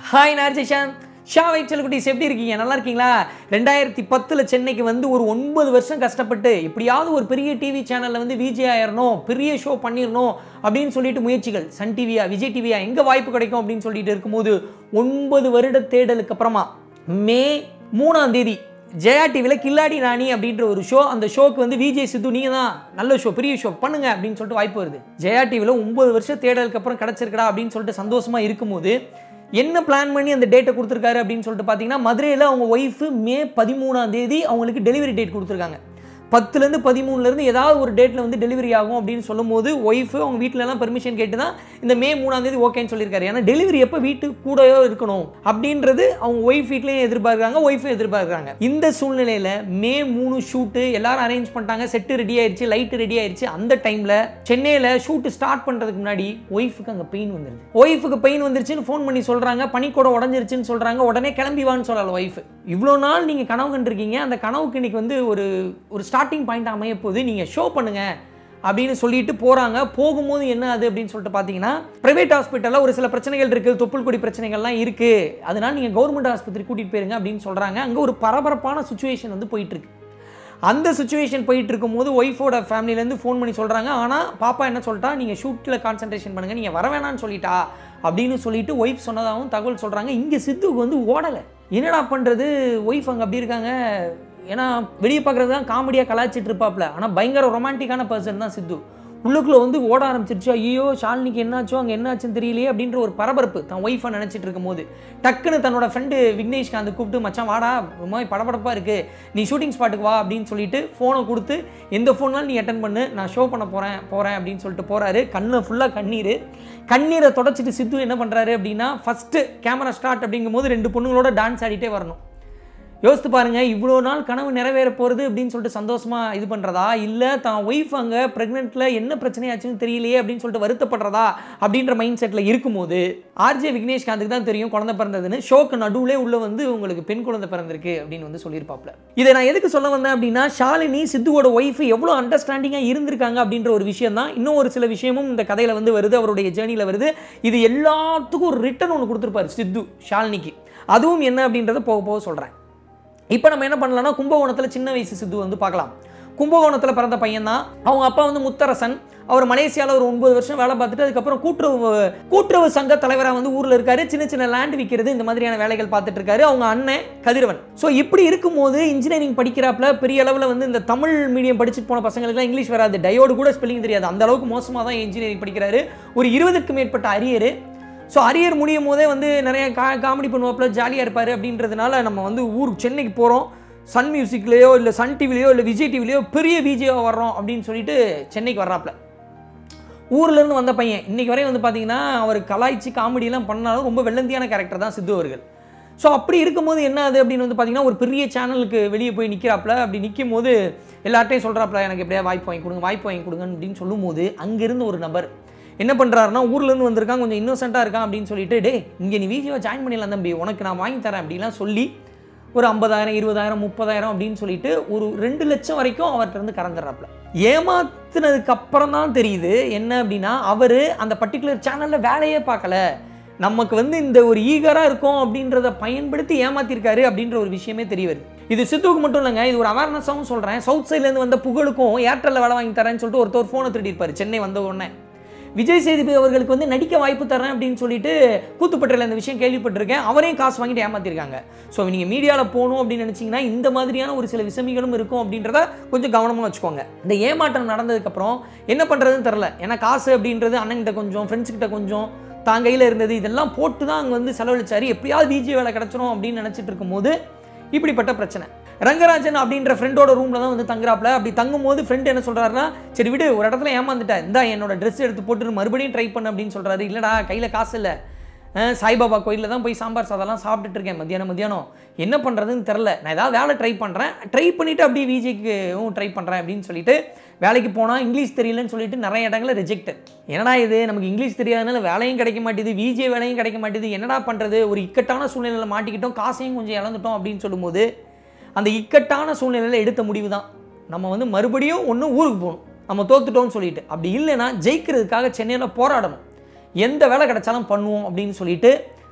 hi நார்ஜிஷான் Shah வைச்சல் குட்டீஸ் எப்படி இருக்கீங்க நல்லா இருக்கீங்களா ரெண்டாயிரத்தி பத்தில் சென்னைக்கு வந்து ஒரு ஒன்பது வருஷம் கஷ்டப்பட்டு எப்படியாவது ஒரு பெரிய டிவி சேனலில் வந்து விஜய் ஆயிரணும் பெரிய ஷோ பண்ணிடணும் அப்படின்னு சொல்லிட்டு முயற்சிகள் சன் டிவியா விஜய் டிவியா எங்கே வாய்ப்பு கிடைக்கும் அப்படின்னு சொல்லிட்டு இருக்கும்போது ஒன்பது வருட தேடலுக்கு அப்புறமா மே மூணாம் தேதி ஜெயா டிவியில் கில்லாடி ராணி அப்படின்ற ஒரு ஷோ அந்த ஷோக்கு வந்து விஜய் சித்து நீங்கள் தான் நல்ல ஷோ பெரிய ஷோ பண்ணுங்க அப்படின்னு சொல்லிட்டு வாய்ப்பு வருது ஜெயா டிவியில் ஒன்பது வருஷம் தேடலுக்கு அப்புறம் கிடச்சிருக்கடா அப்படின்னு சொல்லிட்டு சந்தோஷமாக இருக்கும்போது என்ன பிளான் பண்ணி அந்த டேட்டை கொடுத்துருக்காரு அப்படின்னு சொல்லிட்டு பார்த்தீங்கன்னா மதுரையில் அவங்க ஒய்ஃபு மே பதிமூணாம் தேதி அவங்களுக்கு டெலிவரி டேட் கொடுத்துருக்காங்க பத்துலேருந்து பதிமூணுலேருந்து ஏதாவது ஒரு டேட்டில் வந்து டெலிவரி ஆகும் அப்படின்னு சொல்லும்போது ஒய்ஃபு அவங்க வீட்டிலலாம் பெர்மிஷன் கேட்டு தான் இந்த மே மூணாம் தேதி ஓகேன்னு சொல்லியிருக்காரு ஏன்னா டெலிவரி எப்போ வீட்டுக்கு கூடயோ இருக்கணும் அப்படின்றது அவங்க ஒய்ஃப் வீட்லேயும் எதிர்பார்க்குறாங்க ஒய்ஃபும் எதிர்பார்க்குறாங்க இந்த சூழ்நிலையில் மே மூணு ஷூட்டு எல்லாரும் அரேஞ்ச் பண்ணிட்டாங்க செட்டு ரெடி ஆயிடுச்சு லைட்டு ரெடி ஆயிடுச்சு அந்த டைமில் சென்னையில் ஷூட்டு ஸ்டார்ட் பண்ணுறதுக்கு முன்னாடி ஒய்ஃபுக்கு அங்கே பெயின் வந்துருது ஒய்ஃபுக்கு பெயின் வந்துருச்சுன்னு ஃபோன் பண்ணி சொல்கிறாங்க பனிக்கூட உடஞ்சிருச்சுன்னு சொல்கிறாங்க உடனே கிளம்பி வான்னு சொல்லல ஒய்ஃப் இவ்வளோ நாள் நீங்கள் கனவு கண்டிருக்கீங்க அந்த கனவுக்கு இன்னைக்கு வந்து ஒரு ஒரு ஸ்டார்டிங் பாயிண்ட் அமைய போது நீங்கள் ஷோ பண்ணுங்க அப்படின்னு சொல்லிட்டு போகிறாங்க போகும்போது என்ன அது அப்படின்னு சொல்லிட்டு பார்த்தீங்கன்னா ப்ரைவேட் ஹாஸ்பிட்டலில் ஒரு சில பிரச்சனைகள் இருக்குது தொப்புள் கொடி பிரச்சனைகள்லாம் இருக்குது அதனால் நீங்கள் கவர்மெண்ட் ஆஸ்பத்திரி கூட்டிகிட்டு போயிருங்க அப்படின்னு சொல்கிறாங்க அங்கே ஒரு பரபரப்பான சுச்சுவேஷன் வந்து போயிட்டுருக்கு அந்த சுச்சுவேஷன் போயிட்டு இருக்கும்போது ஒய்ஃபோட ஃபேமிலிலேருந்து ஃபோன் பண்ணி சொல்கிறாங்க ஆனால் பாப்பா என்ன சொல்லிட்டா நீங்கள் ஷூட்டில் கான்சன்ட்ரேஷன் பண்ணுங்கள் நீங்கள் வர வேணாம்னு சொல்லிட்டா அப்படின்னு சொல்லிட்டு ஒய்ஃப் சொன்னதாகவும் தகவல் சொல்கிறாங்க இங்கே சித்துக்கு வந்து ஓடலை என்னடா பண்ணுறது ஒய்ஃப் அங்கே அப்படி இருக்காங்க ஏன்னா வெளியே பார்க்குறது தான் காமெடியாக கலாய்ச்சிட்டு இருப்பாப்ல ஆனால் பயங்கர ரொமான்டிக்கான பர்சன் தான் சித்து உள்ளுக்குள்ளே வந்து ஓட ஆரம்பிச்சிருச்சு ஐயோ ஷாலினிக்கு என்னாச்சோ அங்கே என்னாச்சுன்னு தெரியலையே அப்படின்ற ஒரு பரபரப்பு தான் ஒய்ஃபை நினச்சிட்டு இருக்கும்போது டக்குன்னு தன்னோட ஃப்ரெண்டு விக்னேஷ்காந்த் கூப்பிட்டு மச்சான் வாடா ரொம்ப மாதிரி படபடப்பாக இருக்குது நீ ஷூட்டிங் ஸ்பாட்டுக்கு வா அப்படின்னு சொல்லிட்டு ஃபோனை கொடுத்து எந்த ஃபோன்னாலும் நீ அட்டன் பண்ணு நான் ஷோ பண்ண போகிறேன் போகிறேன் அப்படின்னு சொல்லிட்டு போகிறாரு கண்ணை ஃபுல்லாக கண்ணீர் கண்ணீரை தொடச்சிட்டு சித்து என்ன பண்ணுறாரு அப்படின்னா ஃபஸ்ட்டு கேமரா ஸ்டார்ட் அப்படிங்கும்போது ரெண்டு பொண்ணுங்களோட டான்ஸ் ஆடிட்டே வரணும் யோசித்து பாருங்க இவ்வளோ நாள் கனவு நிறைவேற போகிறது அப்படின்னு சொல்லிட்டு சந்தோஷமாக இது பண்ணுறதா இல்லை தான் ஒய்ஃப் அங்கே ப்ரெக்னெண்ட்டில் என்ன பிரச்சனையாச்சுன்னு தெரியலையே அப்படின்னு சொல்லிட்டு வருத்தப்படுறதா அப்படின்ற மைண்ட் செட்டில் இருக்கும்போது ஆர்ஜே விக்னேஷ்காந்துக்கு தான் தெரியும் குழந்தை பிறந்ததுன்னு ஷோக்கு நடுவுலே உள்ள வந்து உங்களுக்கு பெண் குழந்தை பிறந்திருக்கு அப்படின்னு வந்து சொல்லியிருப்பாப்ல இதை நான் எதுக்கு சொல்ல வந்தேன் அப்படின்னா ஷாலினி சித்துவோட ஒய்ஃப் எவ்வளோ அண்டர்ஸ்டாண்டிங்காக இருந்திருக்காங்க அப்படின்ற ஒரு விஷயம் தான் இன்னும் ஒரு சில விஷயமும் இந்த கதையில் வந்து வருது அவருடைய ஜேர்னியில் வருது இது எல்லாத்துக்கும் ஒரு ரிட்டன் ஒன்று கொடுத்துருப்பாரு சித்து ஷாலினிக்கு அதுவும் என்ன அப்படின்றத போக போக சொல்கிறேன் இப்போ நம்ம என்ன பண்ணலாம்னா கும்பகோணத்தில் சின்ன வயசு சித்து வந்து பார்க்கலாம் கும்பகோணத்தில் பிறந்த பையன் தான் அவங்க அப்பா வந்து முத்தரசன் அவர் மலேசியாவில் ஒரு ஒன்பது வருஷம் வேலை பார்த்துட்டு அதுக்கப்புறம் கூட்டுறவு கூட்டுறவு சங்க தலைவராக வந்து ஊரில் இருக்காரு சின்ன சின்ன லேண்ட் விற்கிறது இந்த மாதிரியான வேலைகள் பார்த்துட்டு இருக்காரு அவங்க அண்ணன் கதிரவன் ஸோ இப்படி இருக்கும்போது இன்ஜினியரிங் படிக்கிறாப்புல பெரிய அளவில் வந்து இந்த தமிழ் மீடியம் படிச்சுட்டு போன பசங்களுக்குலாம் இங்கிலீஷ் வராது டயோடு கூட ஸ்பெல்லிங் தெரியாது அந்த அளவுக்கு மோசமாக தான் இன்ஜினியரிங் படிக்கிறாரு ஒரு இருபதுக்கும் மேற்பட்ட அரியர் ஸோ அரியர் முடியும் போதே வந்து நிறைய கா காமெடி பண்ணுவாப்புல ஜாலியாக இருப்பார் அப்படின்றதுனால நம்ம வந்து ஊர் சென்னைக்கு போகிறோம் சன் மியூசிக்லேயோ இல்லை சன் டிவிலையோ இல்லை விஜய் டிவிலையோ பெரிய விஜயோ வர்றோம் அப்படின்னு சொல்லிட்டு சென்னைக்கு வர்றாப்புல ஊர்லேருந்து வந்த பையன் இன்றைக்கி வரையும் வந்து பார்த்தீங்கன்னா அவர் கலாய்ச்சி காமெடியெல்லாம் பண்ணாலும் ரொம்ப வெள்ளந்தியான கேரக்டர் தான் சித்து அவர்கள் ஸோ அப்படி இருக்கும்போது என்ன ஆகுது அப்படின்னு வந்து பார்த்தீங்கன்னா ஒரு பெரிய சேனலுக்கு வெளியே போய் நிற்கிறாப்புல அப்படி நிற்கும் போது எல்லார்ட்டையும் சொல்கிறாப்புல எனக்கு எப்படியா வாய்ப்பு வாங்கி கொடுங்க வாய்ப்பு வாங்கி கொடுங்க அப்படின்னு சொல்லும்போது அங்கேருந்து ஒரு நபர் என்ன பண்ணுறாருன்னா ஊர்லேருந்து வந்திருக்கான் கொஞ்சம் இன்னோசென்ட்டாக இருக்கான் அப்படின்னு சொல்லிட்டு டே இங்கே நீ விஜிவை ஜாயின் பண்ணிடலாம் தம்பி உனக்கு நான் வாங்கி தரேன் அப்படிலாம் சொல்லி ஒரு ஐம்பதாயிரம் இருபதாயிரம் முப்பதாயிரம் அப்படின்னு சொல்லிட்டு ஒரு ரெண்டு லட்சம் வரைக்கும் அவர்கிட்ட இருந்து கறந்துடுறாப்புல ஏமாத்துனதுக்கு அப்புறம் தான் தெரியுது என்ன அப்படின்னா அவர் அந்த பர்டிகுலர் சேனலில் வேலையே பார்க்கல நமக்கு வந்து இந்த ஒரு ஈகராக இருக்கும் அப்படின்றத பயன்படுத்தி ஏமாத்திருக்காரு அப்படின்ற ஒரு விஷயமே தெரிய வருது இது சித்துவுக்கு மட்டும் இல்லைங்க இது ஒரு அவேர்னஸாகவும் சொல்கிறேன் சவுத் சைட்லேருந்து வந்த புகழுக்கும் ஏர்டெல்லில் வேலை வாங்கி தரேன்னு சொல்லிட்டு ஒருத்தர் ஃபோனை திருடிருப்பார் சென்னை வந்த உடனே விஜய் சேதுபதி அவர்களுக்கு வந்து நடிக்க வாய்ப்பு தரேன் அப்படின்னு சொல்லிட்டு கூத்துப்பட்டில் இந்த விஷயம் கேள்விப்பட்டிருக்கேன் அவரையும் காசு வாங்கிட்டு ஏமாத்திருக்காங்க ஸோ நீங்கள் மீடியாவில் போகணும் அப்படின்னு நினச்சிங்கன்னா இந்த மாதிரியான ஒரு சில விஷமிகளும் இருக்கும் அப்படின்றத கொஞ்சம் கவனமாக வச்சுக்கோங்க இந்த ஏமாற்றம் நடந்ததுக்கப்புறம் என்ன பண்ணுறதுன்னு தெரில ஏன்னா காசு அப்படின்றது அண்ணன்கிட்ட கொஞ்சம் ஃப்ரெண்ட்ஸ்கிட்ட கொஞ்சம் தான் கையில் இருந்தது இதெல்லாம் போட்டு தான் அங்கே வந்து செலவழிச்சாரு எப்படியாவது விஜய் வேலை கிடச்சிரும் அப்படின்னு நினச்சிட்டு இருக்கும்போது இப்படிப்பட்ட பிரச்சனை ரங்கராஜன் அப்படின்ற ஃப்ரெண்டோட ரூமில் தான் வந்து தங்குறாப்புல அப்படி தங்கும்போது ஃப்ரெண்ட் என்ன சொல்கிறாருன்னா சரி விடு ஒரு இடத்துல ஏமாந்துட்டேன் இந்தா என்னோட ட்ரெஸ் எடுத்து போட்டு மறுபடியும் ட்ரை பண்ணு அப்படின்னு சொல்கிறாரு இல்லைடா கையில் காசு இல்லை அஹ் சாய்பாபா கோயிலில் தான் போய் சாம்பார் சாதம்லாம் சாப்பிட்டுட்டு இருக்கேன் மத்தியானம் மத்தியானம் என்ன பண்ணுறதுன்னு தெரில நான் ஏதாவது வேலை ட்ரை பண்ணுறேன் ட்ரை பண்ணிவிட்டு அப்படியே விஜய்க்கும் ட்ரை பண்ணுறேன் அப்படின்னு சொல்லிட்டு வேலைக்கு போனால் இங்கிலீஷ் தெரியலன்னு சொல்லிட்டு நிறைய இடங்களில் ரிஜெக்டட் என்னடா இது நமக்கு இங்கிலீஷ் தெரியாதனால வேலையும் கிடைக்க மாட்டேது விஜே வேலையும் கிடைக்க மாட்டேது என்னடா பண்ணுறது ஒரு இக்கட்டான சூழ்நிலையில் மாட்டிக்கிட்டோம் காசையும் கொஞ்சம் இழந்துட்டோம் அப்படின்னு சொல்லும்போது அந்த இக்கட்டான சூழ்நிலையில் எடுத்த முடிவு தான் நம்ம வந்து மறுபடியும் ஒன்று ஊருக்கு போகணும் நம்ம தோத்துட்டோம்னு சொல்லிட்டு அப்படி இல்லைன்னா ஜெயிக்கிறதுக்காக சென்னையில் போராடணும் எந்த வேலை கிடைச்சாலும் பண்ணுவோம் அப்படின்னு சொல்லிட்டு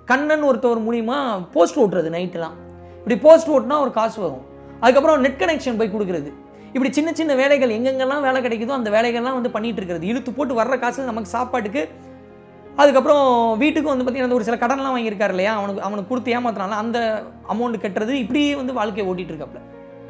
கண்ணன் ஒருத்தவர் மூலியமா போஸ்ட் ஓட்டுறது நைட்டெலாம் இப்படி போஸ்ட் ஓட்டுனா ஒரு காசு வரும் அதுக்கப்புறம் நெட் கனெக்ஷன் போய் கொடுக்குறது இப்படி சின்ன சின்ன வேலைகள் எங்கெங்கெல்லாம் வேலை கிடைக்குதோ அந்த வேலைகள்லாம் வந்து பண்ணிட்டு இருக்கிறது இழுத்து போட்டு வர்ற காசு நமக்கு சாப்பாட்டுக்கு அதுக்கப்புறம் வீட்டுக்கு வந்து பார்த்தீங்கன்னா அந்த ஒரு சில கடன்லாம் வாங்கியிருக்காரு இல்லையா அவனுக்கு அவனுக்கு கொடுத்து ஏமாத்துறாங்களா அந்த அமௌண்ட் கட்டுறது இப்படியே வந்து வாழ்க்கையை ஓட்டிட்டு இருக்காப்ல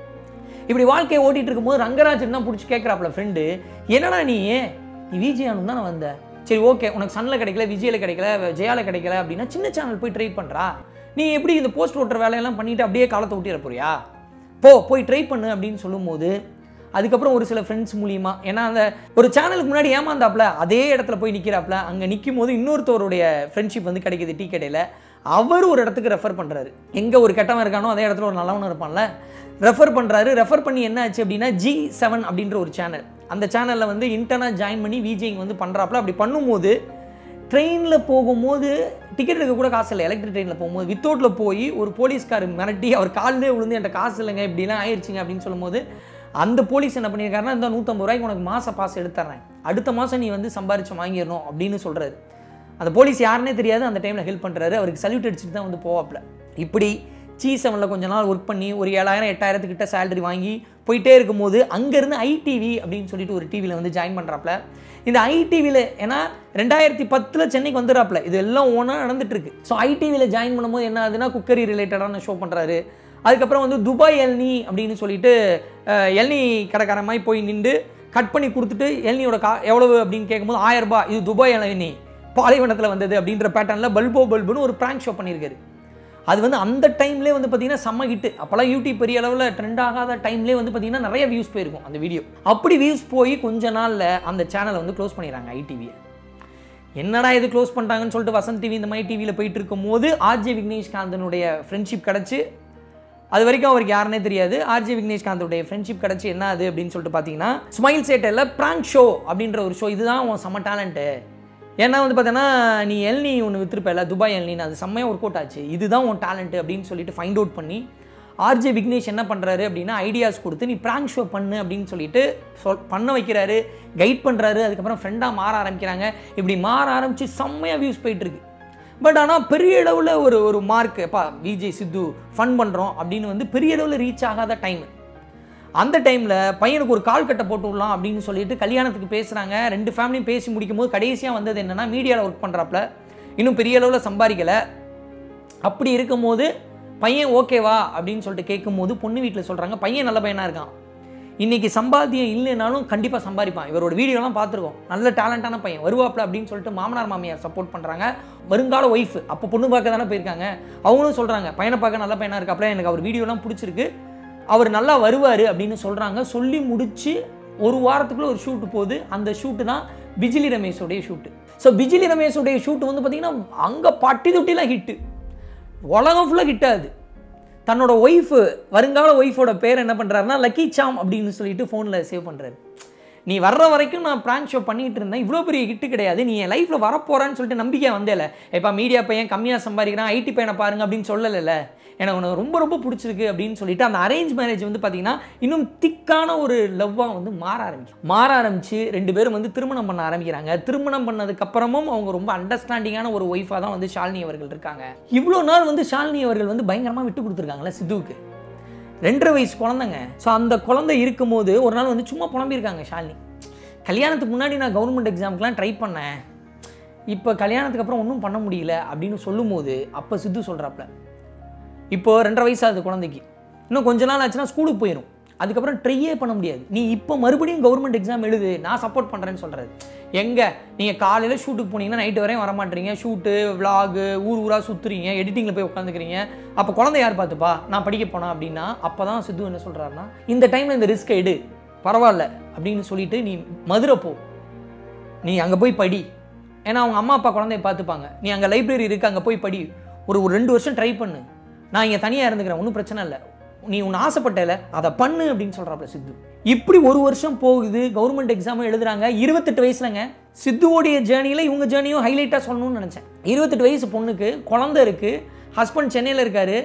இப்படி வாழ்க்கையை ஓட்டிட்டு இருக்கும்போது ரங்கராஜன் தான் பிடிச்சி கேட்குறாப்ல ஃப்ரெண்டு என்னடா நீ நீ விஜயானு தானே வந்த சரி ஓகே உனக்கு சன்னில் கிடைக்கல விஜயில் கிடைக்கல ஜெயால கிடைக்கல அப்படின்னா சின்ன சேனல் போய் ட்ரை பண்ணுறா நீ எப்படி இந்த போஸ்ட் ஓட்டுற வேலையெல்லாம் பண்ணிட்டு அப்படியே காலத்தை ஓட்டிட போறியா போ போய் ட்ரை பண்ணு அப்படின்னு சொல்லும்போது அதுக்கப்புறம் ஒரு சில ஃப்ரெண்ட்ஸ் மூலியமா ஏன்னா அந்த ஒரு சேனலுக்கு முன்னாடி ஏமாந்தாப்புல அதே இடத்துல போய் நிற்கிறாப்புல அங்கே நிற்கும் போது இன்னொருத்தவருடைய ஃப்ரெண்ட்ஷிப் வந்து கிடைக்குது டீ கடையில் அவர் ஒரு இடத்துக்கு ரெஃபர் பண்ணுறாரு எங்கே ஒரு கெட்டவன் இருக்கானோ அதே இடத்துல ஒரு நல்லவனும் இருப்பான்ல ரெஃபர் பண்ணுறாரு ரெஃபர் பண்ணி என்ன ஆச்சு அப்படின்னா ஜி செவன் அப்படின்ற ஒரு சேனல் அந்த சேனலில் வந்து இன்டர்னல் ஜாயின் பண்ணி விஜிங் வந்து பண்ணுறாப்புல அப்படி பண்ணும்போது ட்ரெயினில் போகும்போது டிக்கெட் எடுக்க கூட காசு இல்லை எலக்ட்ரிக் ட்ரெயினில் போகும்போது வித்தவுட்டில் போய் ஒரு போலீஸ்கார் மிரட்டி அவர் காலிலே விழுந்து என்கிட்ட காசு இல்லைங்க இப்படிலாம் ஆயிடுச்சுங்க அப்படின்னு சொல்லும்போது அந்த போலீஸ் என்ன பண்ணியிருக்காருன்னா இந்த நூற்றம்பது ரூபாய்க்கு உனக்கு மாத பாஸ் எடுத்துறேன் அடுத்த மாதம் நீ வந்து சம்பாரிச்சு வாங்கிடணும் அப்படின்னு சொல்கிறாரு அந்த போலீஸ் யாருன்னே தெரியாது அந்த டைமில் ஹெல்ப் பண்ணுறாரு அவருக்கு சல்யூட் அடிச்சுட்டு தான் வந்து போவாப்ல இப்படி சி செவனில் கொஞ்ச நாள் ஒர்க் பண்ணி ஒரு ஏழாயிரம் எட்டாயிரத்துக்கிட்ட சேலரி வாங்கி போயிட்டே இருக்கும்போது அங்கேருந்து ஐடிவி அப்படின்னு சொல்லிட்டு ஒரு டிவியில் வந்து ஜாயின் பண்ணுறாப்ல இந்த ஐடிவியில் ஏன்னா ரெண்டாயிரத்தி பத்தில் சென்னைக்கு வந்துடுறாப்ல இது எல்லாம் ஒன்றா நடந்துட்டு இருக்கு ஸோ ஐடிவியில் ஜாயின் பண்ணும்போது என்ன ஆகுதுன்னா குக்கரி ரிலேட்டடான ஷோ பண்ணுறாரு அதுக்கப்புறம் வந்து துபாய் எல்னி அப்படின்னு சொல்லிட்டு அஹ், எல்னி கடைக்காரன் மாதிரி போய் நின்று கட் பண்ணி கொடுத்துட்டு எல்னியோட கா எவ்வளவு அப்படின்னு கேட்கும்போது ஆயிரம் ரூபாய் இது துபாய் எல்னி பாலைவனத்தில் வந்தது அப்படின்ற பேட்டர்னில் பல்போ பல்புன்னு ஒரு ப்ராங்க் ஷோ பண்ணியிருக்காரு அது வந்து அந்த டைம்லேயே வந்து பார்த்தீங்கன்னா செம்ம ஹிட்டு அப்போல்லாம் யூடியூப் பெரிய அளவில் ட்ரெண்ட் ஆகாத டைம்லேயே வந்து பார்த்தீங்கன்னா நிறைய வியூஸ் போயிருக்கும் அந்த வீடியோ அப்படி வியூஸ் போய் கொஞ்ச நாளில் அந்த சேனலை வந்து க்ளோஸ் பண்ணிடுறாங்க ஐடிவியை என்னடா இது க்ளோஸ் பண்ணிட்டாங்கன்னு சொல்லிட்டு வசந்த் டிவி இந்த மாதிரி டிவியில் போயிட்டு இருக்கும்போது ஆர்ஜே விக்னேஷ்காந்தனுடைய ஃப்ரெண்ட்ஷிப் கிடச்சி அது வரைக்கும் அவருக்கு யாருன்னே தெரியாது ஆர்ஜே விக்னேஷ்காந்தோடைய ஃப்ரெண்ட்ஷிப் கிடச்சி என்ன அது அப்படின்னு சொல்லிட்டு பார்த்தீங்கன்னா ஸ்மைல் சேட்டரில் ப்ராங்க் ஷோ அப்படின்ற ஒரு ஷோ இதுதான் உன் செம்ம டேலண்ட்டு ஏன்னா வந்து பார்த்தீங்கன்னா நீ எல்னி ஒன்று விற்றுருப்பல துபாய் எல்னின்னு அது செம்மையாக ஒர்க் அவுட் ஆச்சு இதுதான் உன் டேலண்ட்டு அப்படின்னு சொல்லிட்டு ஃபைண்ட் அவுட் பண்ணி ஆர்ஜே விக்னேஷ் என்ன பண்ணுறாரு அப்படின்னா ஐடியாஸ் கொடுத்து நீ ப்ராங்க் ஷோ பண்ணு அப்படின்னு சொல்லிட்டு சொல் பண்ண வைக்கிறாரு கைட் பண்ணுறாரு அதுக்கப்புறம் ஃப்ரெண்டாக மாற ஆரம்பிக்கிறாங்க இப்படி மாற ஆரம்பித்து செம்மையாக வியூஸ் போயிட்டுருக்கு பட் ஆனால் பெரிய அளவில் ஒரு ஒரு மார்க் எப்பா விஜய் சித்து ஃபன் பண்ணுறோம் அப்படின்னு வந்து பெரிய அளவில் ரீச் ஆகாத டைம் அந்த டைமில் பையனுக்கு ஒரு கால் கட்டை போட்டு விடலாம் அப்படின்னு சொல்லிட்டு கல்யாணத்துக்கு பேசுகிறாங்க ரெண்டு ஃபேமிலியும் பேசி முடிக்கும் போது கடைசியாக வந்தது என்னென்னா மீடியாவில் ஒர்க் பண்ணுறாப்புல இன்னும் பெரிய அளவில் சம்பாதிக்கலை அப்படி இருக்கும்போது பையன் ஓகேவா அப்படின்னு சொல்லிட்டு கேட்கும்போது பொண்ணு வீட்டில் சொல்கிறாங்க பையன் நல்ல பையனாக இருக்கான் இன்னைக்கு சம்பாத்தியம் இல்லைனாலும் கண்டிப்பாக சம்பாதிப்பான் இவரோட வீடியோலாம் பார்த்துருக்கோம் நல்ல டேலண்டான பையன் வருவாப்ல அப்படின்னு சொல்லிட்டு மாமனார் மாமியார் சப்போர்ட் பண்ணுறாங்க வருங்கால ஒய்ஃப் அப்போ பொண்ணு பார்க்க தானே போயிருக்காங்க அவங்களும் சொல்கிறாங்க பையனை பார்க்க நல்ல பையனாக இருக்காப்ல எனக்கு அவர் வீடியோலாம் பிடிச்சிருக்கு அவர் நல்லா வருவார் அப்படின்னு சொல்கிறாங்க சொல்லி முடிச்சு ஒரு வாரத்துக்குள்ள ஒரு ஷூட்டு போகுது அந்த ஷூட்டு தான் பிஜிலி ரமேஷோடைய ஷூட்டு ஸோ பிஜிலி ரமேஷோடைய ஷூட் வந்து பார்த்தீங்கன்னா அங்கே பட்டி தொட்டிலாம் ஹிட்டு உலகம் ஃபுல்லாக ஹிட் ஆகுது தன்னோட ஒய்ஃபு வருங்கால ஒய்ஃபோட பேர் என்ன பண்ணுறாருன்னா லக்கி சாம் அப்படின்னு சொல்லிட்டு ஃபோனில் சேவ் பண்ணுறாரு நீ வர்ற வரைக்கும் நான் ப்ராங்க் ஷோ பண்ணிட்டு இருந்தேன் இவ்வளோ பெரிய ஹிட்டு கிடையாது நீ என் லைஃப்பில் வரப்போறான்னு சொல்லிட்டு நம்பிக்கை வந்தேல இப்போ மீடியா பையன் கம்மியாக சம்பாதிக்கிறான் ஐடி பையனை பாருங்க அப்படின்னு சொல்லலைல்ல எனக்கு உனக்கு ரொம்ப ரொம்ப பிடிச்சிருக்கு அப்படின்னு சொல்லிட்டு அந்த அரேஞ்ச் மேரேஜ் வந்து பார்த்தீங்கன்னா இன்னும் திக்கான ஒரு லவ்வாக வந்து மாற ஆரம்பிக்கும் மாற ஆரம்பிச்சு ரெண்டு பேரும் வந்து திருமணம் பண்ண ஆரம்பிக்கிறாங்க திருமணம் பண்ணதுக்கு அப்புறமும் அவங்க ரொம்ப அண்டர்ஸ்டாண்டிங்கான ஒரு ஒய்ஃபாக தான் வந்து ஷாலினி அவர்கள் இருக்காங்க இவ்வளோ நாள் வந்து ஷாலினி அவர்கள் வந்து பயங்கரமாக விட்டு கொடுத்துருக்காங்களே சித்துவுக்கு ரெண்டரை வயசு குழந்தைங்க ஸோ அந்த குழந்தை இருக்கும்போது ஒரு நாள் வந்து சும்மா புலம்பியிருக்காங்க ஷாலினி கல்யாணத்துக்கு முன்னாடி நான் கவர்மெண்ட் எக்ஸாமுக்குலாம் ட்ரை பண்ணேன் இப்போ கல்யாணத்துக்கு அப்புறம் ஒன்றும் பண்ண முடியல அப்படின்னு சொல்லும்போது அப்போ சித்து சொல்கிறாப்புல இப்போ ரெண்டரை வயசு ஆகுது குழந்தைக்கு இன்னும் கொஞ்ச நாள் ஆச்சுன்னா ஸ்கூலுக்கு போயிடும் அதுக்கப்புறம் ட்ரையே பண்ண முடியாது நீ இப்போ மறுபடியும் கவர்மெண்ட் எக்ஸாம் எழுது நான் சப்போர்ட் பண்ணுறேன்னு சொல்கிறாரு எங்கே நீங்கள் காலையில் ஷூட்டுக்கு போனீங்கன்னா நைட்டு வரையும் வர மாட்டீங்க ஷூட்டு விலாகு ஊர் ஊராக சுற்றுறீங்க எடிட்டிங்கில் போய் உட்காந்துக்கிறீங்க அப்போ குழந்தை யார் பார்த்துப்பா நான் படிக்க போனேன் அப்படின்னா அப்போ தான் சித்து என்ன சொல்கிறாருன்னா இந்த டைமில் இந்த ரிஸ்க்கை எடு பரவாயில்ல அப்படின்னு சொல்லிட்டு நீ மதுரை போ நீ அங்கே போய் படி ஏன்னா அவங்க அம்மா அப்பா குழந்தைய பார்த்துப்பாங்க நீ அங்கே லைப்ரரி இருக்கு அங்கே போய் படி ஒரு ஒரு ரெண்டு வருஷம் ட்ரை பண்ணு நான் இங்கே தனியாக இருந்துக்கிறேன் ஒன்றும் பிரச்சனை இல்லை நீ ஒன்று ஆசைப்பட்டல அதை பண்ணு அப்படின்னு சொல்கிறாப்புல சித்து இப்படி ஒரு வருஷம் போகுது கவர்மெண்ட் எக்ஸாமும் எழுதுறாங்க இருபத்தெட்டு வயசுலங்க சித்துவோடைய ஜேர்னியில் இவங்க ஜேர்னியும் ஹைலைட்டாக சொல்லணும்னு நினச்சேன் இருபத்தெட்டு வயசு பொண்ணுக்கு குழந்தை இருக்குது ஹஸ்பண்ட் சென்னையில் இருக்காரு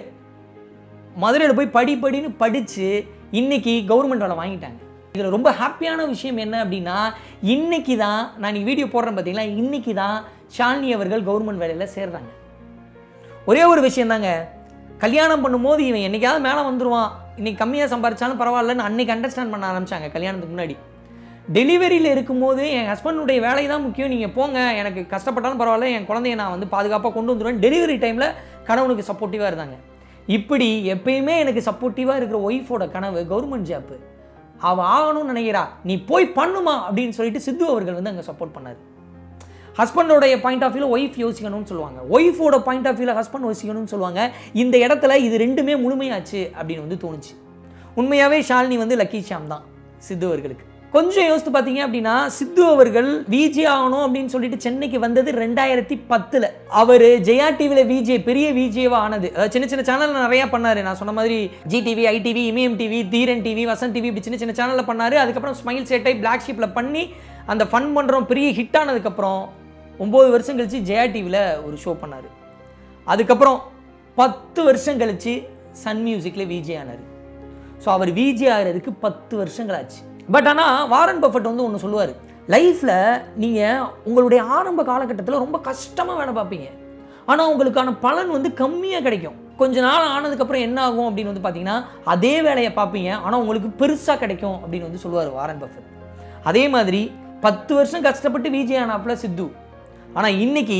மதுரையில் போய் படி படின்னு படித்து இன்னைக்கு கவர்மெண்ட் வேலை வாங்கிட்டாங்க இதில் ரொம்ப ஹாப்பியான விஷயம் என்ன அப்படின்னா இன்னைக்கு தான் நான் இன்னைக்கு வீடியோ போடுறேன் பார்த்தீங்களா இன்னைக்கு தான் ஷாலினி அவர்கள் கவர்மெண்ட் வேலையில் சேர்றாங்க ஒரே ஒரு விஷயம் தாங்க கல்யாணம் பண்ணும்போது இவன் என்னைக்காவது மேலே வந்துருவான் இன்னைக்கு கம்மியாக சம்பாரிச்சாலும் பரவாயில்லன்னு அன்னைக்கு அண்டர்ஸ்டாண்ட் பண்ண ஆரம்பிச்சாங்க கல்யாணத்துக்கு முன்னாடி டெலிவரியில் இருக்கும்போது என் ஹஸ்பண்டுடைய வேலை தான் முக்கியம் நீங்கள் போங்க எனக்கு கஷ்டப்பட்டாலும் பரவாயில்ல என் குழந்தைய நான் வந்து பாதுகாப்பாக கொண்டு வந்துடுவேன் டெலிவரி டைமில் கணவனுக்கு சப்போர்ட்டிவாக இருந்தாங்க இப்படி எப்பயுமே எனக்கு சப்போர்ட்டிவாக இருக்கிற ஒய்ஃபோட கனவு கவர்மெண்ட் ஜாப்பு அவள் ஆகணும்னு நினைக்கிறா நீ போய் பண்ணுமா அப்படின்னு சொல்லிட்டு சித்து அவர்கள் வந்து அங்கே சப்போர்ட் பண்ணார் ஹஸ்பண்டோடைய பாயிண்ட் ஆஃப் வியூவில் ஒய்ஃப் யோசிக்கணும்னு சொல்லுவாங்க ஒய்ஃபோட பாயிண்ட் ஆஃப் வியூவில் ஹஸ்பண்ட் யோசிக்கணும்னு சொல்லுவாங்க இந்த இடத்துல இது ரெண்டுமே முழுமையாச்சு அப்படின்னு வந்து தோணுச்சு உண்மையாகவே ஷாலினி வந்து லக்கி ஷாம் தான் சித்து அவர்களுக்கு கொஞ்சம் யோசித்து பார்த்தீங்க அப்படின்னா சித்து அவர்கள் விஜே ஆகணும் அப்படின்னு சொல்லிட்டு சென்னைக்கு வந்தது ரெண்டாயிரத்தி பத்தில் அவர் ஜெயா டிவியில் விஜே பெரிய விஜேவா ஆனது அதாவது சின்ன சின்ன சேனல் நிறையா பண்ணார் நான் சொன்ன மாதிரி Zee TV ITV Imayam TV Dheeran TV Vasanth TV இப்படி சின்ன சின்ன சேனலில் பண்ணார் அதுக்கப்புறம் ஸ்மைல் சேட்டை பிளாக் ஷீப்பில் பண்ணி அந்த ஃபன் பண்ணுறோம் பெரிய ஹிட் ஆனதுக்கப்புறம் ஒம்பது வருஷம் கழிச்சு ஜெயா டிவியில் ஒரு ஷோ பண்ணார் அதுக்கப்புறம் பத்து வருஷம் கழிச்சு சன் மியூசிக்கில் விஜே ஆனார் ஸோ அவர் விஜே ஆகிறதுக்கு பத்து வருஷங்கள் ஆச்சு பட் ஆனால் வாரன் பஃபட் வந்து ஒன்று சொல்லுவார் லைஃப்பில் நீங்கள் உங்களுடைய ஆரம்ப காலகட்டத்தில் ரொம்ப கஷ்டமாக வேலை பார்ப்பீங்க ஆனால் உங்களுக்கான பலன் வந்து கம்மியாக கிடைக்கும் கொஞ்ச நாள் ஆனதுக்கப்புறம் என்ன ஆகும் அப்படின்னு வந்து பார்த்தீங்கன்னா அதே வேலையை பார்ப்பீங்க ஆனால் உங்களுக்கு பெருசாக கிடைக்கும் அப்படின்னு வந்து சொல்லுவார் வாரன் பஃபட் அதே மாதிரி பத்து வருஷம் கஷ்டப்பட்டு விஜே ஆனாப்புல சித்து ஆனால் இன்னைக்கு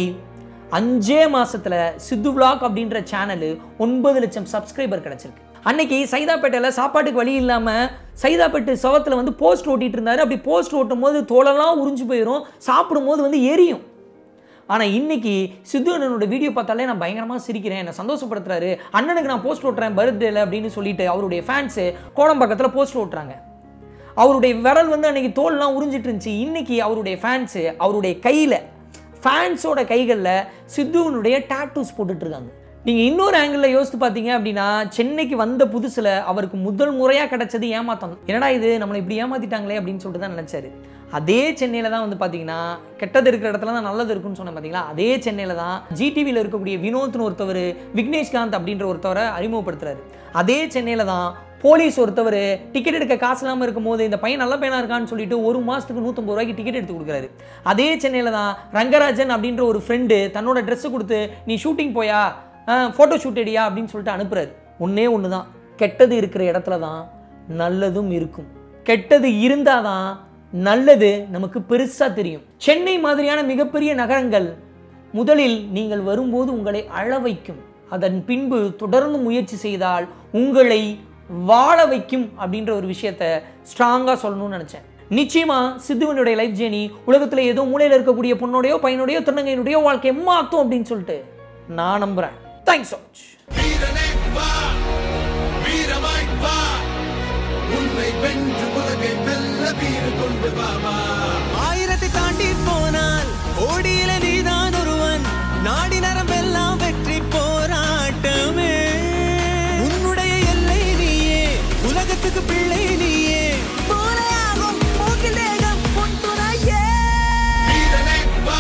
அஞ்சே மாசத்துல சித்து விளாக் அப்படின்ற சேனலு ஒன்பது லட்சம் சப்ஸ்கிரைபர் கிடைச்சிருக்கு அன்னைக்கு சைதாப்பேட்டையில் சாப்பாட்டுக்கு வழி இல்லாமல் சைதாப்பேட்டு சவத்தில் வந்து போஸ்ட் ஓட்டிட்டு இருந்தாரு அப்படி போஸ்ட் ஓட்டும் போது தோலெல்லாம் உறிஞ்சு போயிடும் சாப்பிடும்போது வந்து எரியும் ஆனால் இன்னைக்கு சித்து அண்ணனோட வீடியோ பார்த்தாலே நான் பயங்கரமாக சிரிக்கிறேன் என்னை சந்தோஷப்படுத்துறாரு அண்ணனுக்கு நான் போஸ்ட் ஓட்டுறேன் பர்த்டேல அப்படின்னு சொல்லிட்டு அவருடைய ஃபேன்ஸு கோடம்பாக்கத்தில் போஸ்ட் ஓட்டுறாங்க அவருடைய விரல் வந்து அன்னைக்கு தோல்லாம் உறிஞ்சிட்டு இருந்துச்சு இன்னைக்கு அவருடைய ஃபேன்ஸு அவருடைய கையில் ஃபேன்ஸோட கைகளில் சித்துவனுடைய டாட்டூஸ் போட்டுட்டு இருக்காங்க நீங்கள் இன்னொரு ஆங்கிளில் யோசித்து பார்த்தீங்க அப்படின்னா சென்னைக்கு வந்த புதுசில் அவருக்கு முதல் முறையாக கிடைச்சது ஏமாத்தம் என்னடா இது நம்மளை இப்படி ஏமாத்திட்டாங்களே அப்படின்னு சொல்லிட்டு தான் நினச்சாரு அதே சென்னையில் தான் வந்து பார்த்தீங்கன்னா கெட்டது இருக்கிற இடத்துல தான் நல்லது இருக்குன்னு சொன்னேன் பார்த்தீங்களா அதே சென்னையில் தான் ஜிடிவியில் இருக்கக்கூடிய வினோத்னு ஒருத்தவர் விக்னேஷ்காந்த் அப்படின்ற ஒருத்தவரை அறிமுகப்படுத்துறாரு அதே சென்னையில் தான் போலீஸ் ஒருத்தவர் டிக்கெட் எடுக்க காசு இல்லாமல் இருக்கும்போது இந்த பையன் நல்ல பையனாக இருக்கான்னு சொல்லிட்டு ஒரு மாதத்துக்கு நூற்றம்பது ரூபாய்க்கு டிக்கெட் எடுத்து கொடுக்குறாரு அதே சென்னையில் தான் ரங்கராஜன் அப்படின்ற ஒரு ஃப்ரெண்டு தன்னோட ட்ரெஸ்ஸை கொடுத்து நீ ஷூட்டிங் போயா ஃபோட்டோ ஷூட் எடியா அப்படின்னு சொல்லிட்டு அனுப்புறாரு ஒன்றே ஒன்று தான் கெட்டது இருக்கிற இடத்துல தான் நல்லதும் இருக்கும் கெட்டது இருந்தால் தான் நல்லது நமக்கு பெருசாக தெரியும் சென்னை மாதிரியான மிகப்பெரிய நகரங்கள் முதலில் நீங்கள் வரும்போது உங்களை அழ வைக்கும் அதன் பின்பு தொடர்ந்து முயற்சி செய்தால் உங்களை வாழ வைக்கும் அப்படின்ற ஒரு விஷயத்த ஸ்ட்ராங்காக சொல்லணும்னு நினச்சேன் நிச்சயமா சித்துவனுடைய லைஃப் ஜேர்னி உலகத்தில் ஏதோ மூலையில் இருக்கக்கூடிய பொண்ணோடையோ பையனோடையோ திருநங்கையினுடைய வாழ்க்கையை மாற்றும் அப்படின்னு சொல்லிட்டு நான் நம்புகிறேன் தேங்க்ஸ் ஸோ மச் வீரனே வா வீரமாய் வா உன்னை வென்று உலகை வெல்ல வீறு கொண்டு வா வா ஆயிரத்தை தாண்டி போனால் ஓடியில நீதான் ஒருவன் நாடி நரம்பெல்லாம் வெற்றி போராட்டமே உன்னுடைய எல்லை நீயே உலகத்துக்கு பிள்ளை நீயே போலையாகும் மூக்கில் தேகம் உன் துணையே வீரனே வா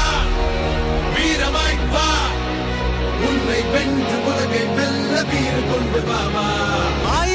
வீரமாய் வா உன்னை வென்று உலகை வெல்ல வீறு கொண்டு வா வா ஆயிரம்